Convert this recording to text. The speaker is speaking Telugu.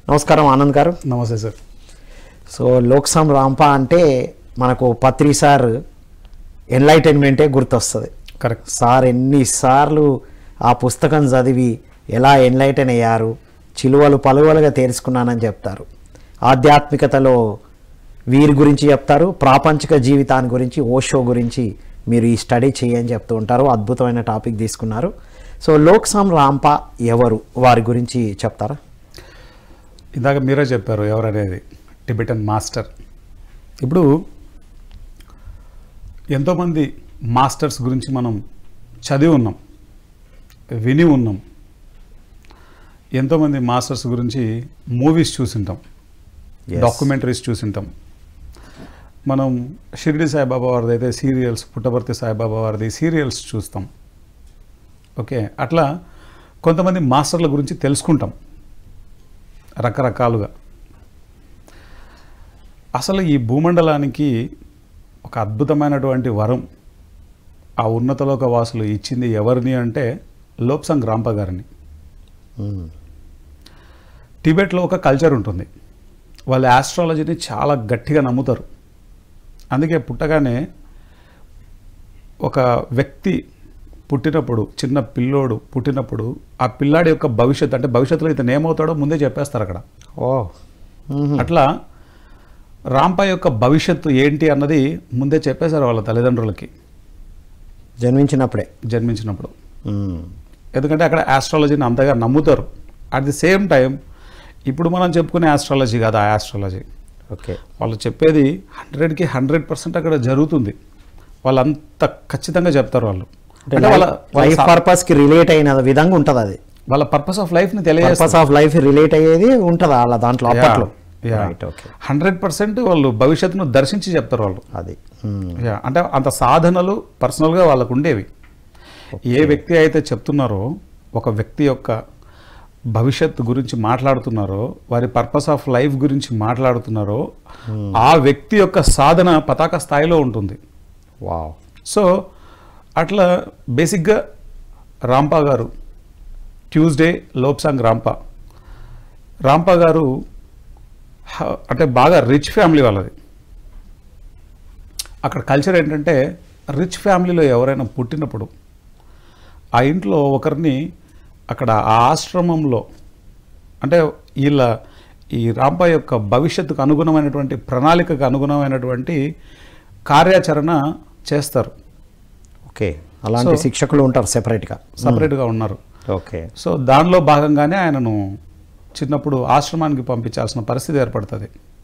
నమస్కారం ఆనంద్ గారు నమస్తే సార్ సో లోక్సమ్ రాంపా అంటే మనకు పత్రి సార్ ఎన్లైటైన్మెంటే గుర్తొస్తుంది కరెక్ట్ సార్ ఎన్నిసార్లు ఆ పుస్తకం చదివి ఎలా ఎన్లైటన్ అయ్యారు చిలువలు పలువలుగా తేల్చుకున్నానని చెప్తారు ఆధ్యాత్మికతలో వీరి గురించి చెప్తారు ప్రాపంచిక జీవితాన్ని గురించి ఓషో గురించి మీరు ఈ స్టడీ చేయని చెప్తూ ఉంటారు అద్భుతమైన టాపిక్ తీసుకున్నారు సో లోక్సమ్ రాంపా ఎవరు వారి గురించి చెప్తారా ఇందాక మీరే చెప్పారు ఎవరనేది టిబెటన్ మాస్టర్ ఇప్పుడు ఎంతోమంది మాస్టర్స్ గురించి మనం చదివి ఉన్నాం విని ఉన్నాం ఎంతోమంది మాస్టర్స్ గురించి మూవీస్ చూసింటాం Yes. డాక్యుమెంటరీస్ చూసింటాం మనం షిరిడి సాయిబాబా వారిది అయితే సీరియల్స్ పుట్టపర్తి సాయిబాబా వారిది సీరియల్స్ చూస్తాం ఓకే అట్లా కొంతమంది మాస్టర్ల గురించి తెలుసుకుంటాం రకరకాలుగా అసలు ఈ భూమండలానికి ఒక అద్భుతమైనటువంటి వరం ఆ ఉన్నతలోక వాసులు ఇచ్చింది ఎవరిని అంటే లోప్సంగ్ రాంప గారిని మ్మ్. టిబెట్లో ఒక కల్చర్ ఉంటుంది వాళ్ళు ఆస్ట్రాలజీని చాలా గట్టిగా నమ్ముతారు అందుకే పుట్టగానే ఒక వ్యక్తి పుట్టినప్పుడు చిన్న పిల్లోడు పుట్టినప్పుడు ఆ పిల్లాడి యొక్క భవిష్యత్తు అంటే భవిష్యత్తులో ఇతను ఏమవుతాడో ముందే చెప్పేస్తారు అక్కడ ఓ మ్మ్. అట్లా రాంప యొక్క భవిష్యత్తు ఏంటి అన్నది ముందే చెప్పేశారు వాళ్ళ తల్లిదండ్రులకి జన్మించినప్పుడే జన్మించినప్పుడు మ్మ్. ఎందుకంటే అక్కడ ఆస్ట్రాలజీని అంతగా నమ్ముతారు అట్ ది సేమ్ టైం ఇప్పుడు మనం చెప్పుకునే ఆస్ట్రాలజీ కాదు ఆ ఆస్ట్రాలజీ ఓకే వాళ్ళు చెప్పేది హండ్రెడ్కి హండ్రెడ్ పర్సెంట్ అక్కడ జరుగుతుంది వాళ్ళు అంత ఖచ్చితంగా చెప్తారు వాళ్ళు అంటే అంటే వాళ్ళ లైఫ్ పర్పస్ కి రిలేట్ అయిన విధంగా ఉంటది అది వాళ్ళ పర్పస్ ఆఫ్ లైఫ్ని పర్పస్ తెలియజేస్తారు ఆఫ్ లైఫ్ రిలేట్ అయ్యేది ఉంటది అలా దాంట్లో అప్పట్లో రైట్ ఓకే హండ్రెడ్ పర్సెంట్ వాళ్ళు భవిష్యత్తును దర్శించి చెప్తారు వాళ్ళు అది మ్మ్. యా, అంటే అంత సాధనలు పర్సనల్గా వాళ్ళకు ఉండేవి ఏ వ్యక్తి అయితే చెప్తున్నారో ఒక వ్యక్తి యొక్క భవిష్యత్తు గురించి మాట్లాడుతున్నారో వారి పర్పస్ ఆఫ్ లైఫ్ గురించి మాట్లాడుతున్నారో ఆ వ్యక్తి యొక్క సాధన పతాక స్థాయిలో ఉంటుంది వావ్ సో అట్లా బేసిక్గా రాంపా గారు ట్యూస్డే లోప్సాంగ్ రాంపా రాంపా గారు హ- అంటే బాగా రిచ్ ఫ్యామిలీ వాళ్ళది అక్కడ కల్చర్ ఏంటంటే రిచ్ ఫ్యామిలీలో ఎవరైనా పుట్టినప్పుడు ఆ ఇంట్లో ఒకరిని అక్కడ ఆ ఆశ్రమంలో అంటే వీళ్ళ ఈ రాంప యొక్క భవిష్యత్తుకు అనుగుణమైనటువంటి ప్రణాళికకు అనుగుణమైనటువంటి కార్యాచరణ చేస్తారు ఓకే అలాంటి So- శిక్షకులు ఉంటారు సెపరేట్ గా సపరేట్గా ఉన్నారు ఓకే సో దానిలో భాగంగానే ఆయనను చిన్నప్పుడు ఆశ్రమానికి పంపించాల్సిన పరిస్థితి ఏర్పడుతుంది